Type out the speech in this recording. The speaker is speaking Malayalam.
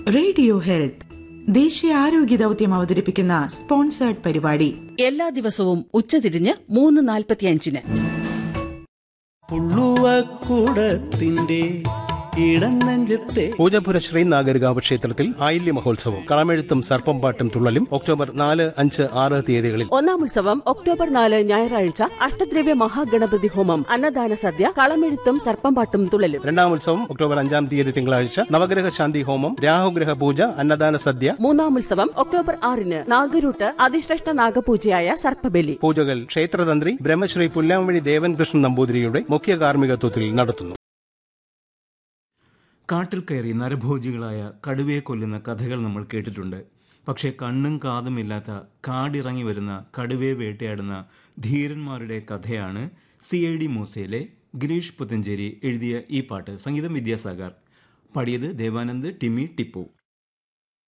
റേഡിയോ ഹെൽത്ത് ദേശീയ ആരോഗ്യ ദൗത്യം അവതരിപ്പിക്കുന്ന സ്പോൺസേർഡ് പരിപാടി എല്ലാ ദിവസവും ഉച്ചതിരിഞ്ഞ് മൂന്ന് നാൽപ്പത്തിയഞ്ചിന് പുള്ളുവക്കൂടത്തിന്റെ ഇടം നെഞ്ചത്തെ പൂജപുര ശ്രീനാഗരികാവ് ക്ഷേത്രത്തിൽ ആയില്യ മഹോത്സവം കളമെഴുത്തും സർപ്പംപാട്ടും തുള്ളലും ഒക്ടോബർ നാല് അഞ്ച് ആറ് തീയതികളിൽ ഒന്നാം ഉത്സവം ഒക്ടോബർ നാല് ഞായറാഴ്ച അഷ്ടദ്രവ്യ മഹാഗണപതി ഹോമം അന്നദാന സദ്യ കളമെഴുത്തും സർപ്പംപാട്ടും തുള്ളലും രണ്ടാം ഉത്സവം ഒക്ടോബർ അഞ്ചാം തീയതി തിങ്കളാഴ്ച നവഗ്രഹ ശാന്തി ഹോമം രാഹുഗ്രഹ പൂജ അന്നദാന സദ്യ മൂന്നാം ഉത്സവം ഒക്ടോബർ ആറിന് നാഗരൂട്ട് അതിശ്രേഷ്ഠ നാഗപൂജയായ സർപ്പബലി പൂജകൾ ക്ഷേത്രതന്ത്രി ബ്രഹ്മശ്രീ പുല്ലാമണി ദേവൻ കൃഷ്ണൻ നമ്പൂതിരിയുടെ മുഖ്യ കാർമ്മികത്വത്തിൽ നടത്തുന്നു കാട്ടിൽ കയറി നരഭോജികളായ കടുവയെ കൊല്ലുന്ന കഥകൾ നമ്മൾ കേട്ടിട്ടുണ്ട് പക്ഷേ കണ്ണും കാതുമില്ലാത്ത കാടിറങ്ങി വരുന്ന കടുവയെ വേട്ടയാടുന്ന ധീരന്മാരുടെ കഥയാണ് സി ഐ ഡി മൂസയിലെ ഗിരീഷ് പുത്തഞ്ചേരി എഴുതിയ ഈ പാട്ട് സംഗീതം വിദ്യാസാഗർ പാടിയത് ദേവാനന്ദ് ടിമ്മി ടിപ്പു